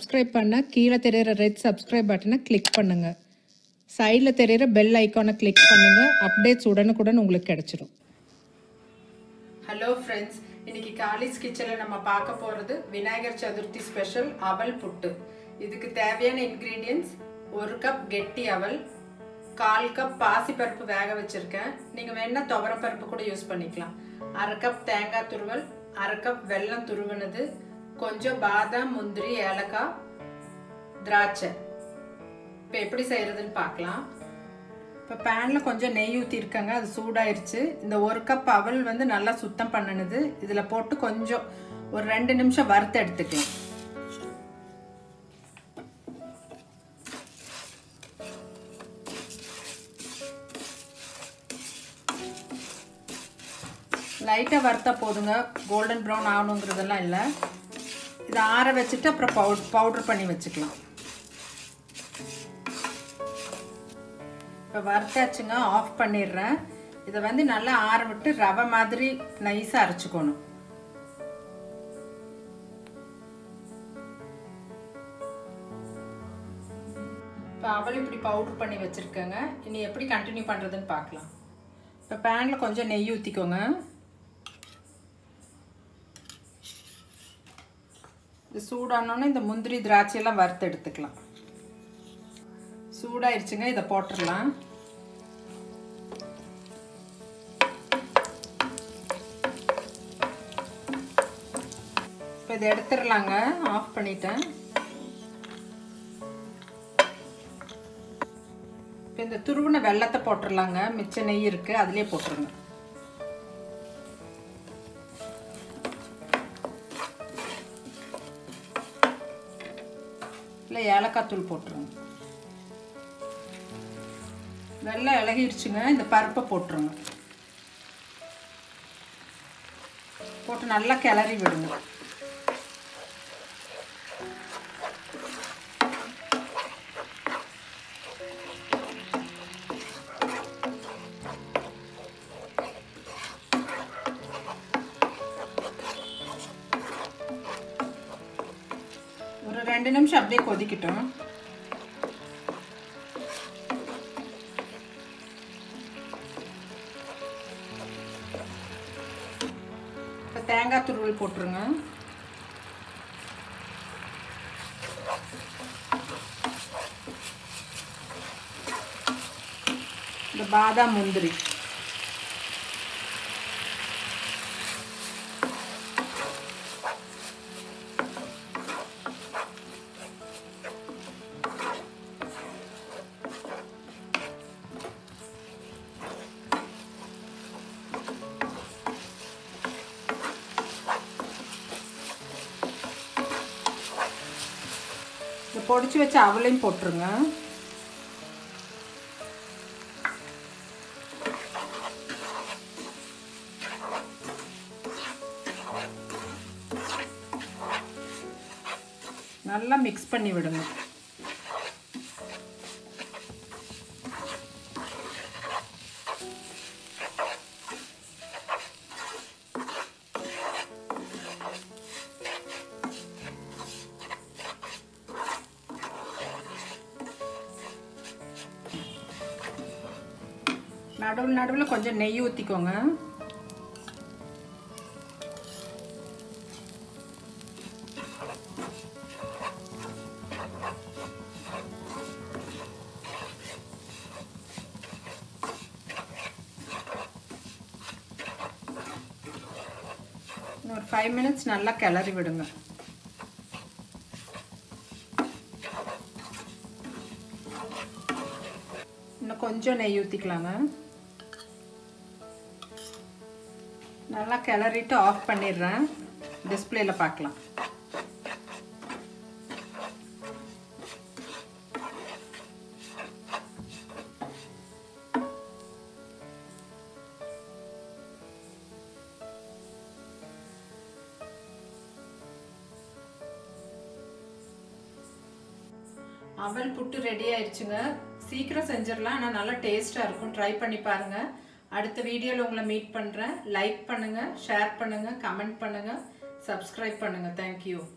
subscribe பண்ண கீழே தெரியிற ரெட் சப்ஸ்கிரைப் பட்டனை கிளிக் பண்ணுங்க சைடில் தெரியிற பெல் ஐக்கானை கிளிக் பண்ணுங்க அப்டேட்ஸ் உடனுக்குடன் உங்களுக்கு கிடைச்சிடும் ஹலோ ஃப்ரெண்ட்ஸ் இன்னைக்கு காலிஸ் கிச்சனில் நம்ம பார்க்க போகிறது விநாயகர் சதுர்த்தி ஸ்பெஷல் அவல் புட்டு இதுக்கு தேவையான இன்க்ரீடியன்ஸ் ஒரு கப் கெட்டி அவல் கால் கப் பாசிப்பருப்பு வேக வச்சுருக்கேன் நீங்கள் வேணால் துவரப்பருப்பு கூட யூஸ் பண்ணிக்கலாம் அரை கப் தேங்காய் துருவல் அரை கப் வெல்லம் துருவினது கொஞ்சம் பாதாம் முந்திரி ஏலக்காய் திராட்சை இப்போ எப்படி செய்கிறதுன்னு பார்க்கலாம் இப்போ பேனில் கொஞ்சம் நெய் ஊற்றிருக்கேங்க அது சூடாயிருச்சு இந்த ஒரு கப் அவல் வந்து நல்லா சுத்தம் பண்ணினது இதில் போட்டு கொஞ்சம் ஒரு ரெண்டு நிமிஷம் வறுத்து எடுத்துக்கலாம் லைட்டாக வறுத்தா போதுங்க கோல்டன் ப்ரௌன் ஆகணுங்கிறதெல்லாம் இல்லை இதை ஆற வச்சுட்டு அப்புறம் பவுட் பவுட்ரு பண்ணி வச்சுக்கலாம் இப்போ வறுத்தாச்சுங்க ஆஃப் பண்ணிடுறேன் இதை வந்து நல்லா ஆற விட்டு ரவை மாதிரி நைஸாக அரைச்சிக்கணும் இப்போ அவள் இப்படி பவுட்ரு பண்ணி வச்சுருக்கேங்க இனி எப்படி கண்டினியூ பண்ணுறதுன்னு பார்க்கலாம் இப்போ பேனில் கொஞ்சம் நெய் ஊற்றிக்கோங்க இது சூடானோன்னு இந்த முந்திரி திராட்சையெல்லாம் வறுத்து எடுத்துக்கலாம் சூடாயிருச்சுங்க இதை போட்டுடலாம் இப்போ இதை எடுத்துடலாங்க ஆஃப் பண்ணிட்டேன் இப்போ இந்த துருவின வெள்ளத்தை போட்டுடலாங்க மிச்ச நெய் இருக்குது அதுலேயே போட்டுருங்க இல்லை ஏலக்காய் தூள் போட்டுருங்க வெள்ளம் இலகிடுச்சுங்க இந்த பருப்பை போட்டுருங்க போட்டு நல்லா கிளறி விடுங்க ஒரு ரெண்டு நிமிஷம் அப்படியே கொதிக்கட்டும் இப்போ தேங்காய் துருவல் போட்டுருங்க இந்த பாதாம் முந்திரி இந்த பொடிச்சு வச்ச அவளையும் போட்டுருங்க நல்லா மிக்ஸ் பண்ணி விடுங்க நடுவில் நடுவில் கொஞ்சம் நெய் ஊற்றிக்கோங்க ஒரு ஃபைவ் மினிட்ஸ் நல்லா கிளறி விடுங்க இன்னும் கொஞ்சம் நெய் ஊற்றிக்கலாங்க நல்லா கிளறிட்டு ஆஃப் பண்ணிடுறேன் டிஸ்பிளேல பார்க்கலாம் அவல் புட்டு ரெடி ஆயிடுச்சுங்க சீக்கிரம் செஞ்சிடலாம் ஆனால் நல்லா டேஸ்ட்டாக இருக்கும் ட்ரை பண்ணி பாருங்கள் அடுத்த வீடியோவில் உங்களை மீட் பண்ணுறேன் லைக் பண்ணுங்கள் ஷேர் பண்ணுங்கள் கமெண்ட் பண்ணுங்கள் சப்ஸ்கிரைப் பண்ணுங்கள் தேங்க்யூ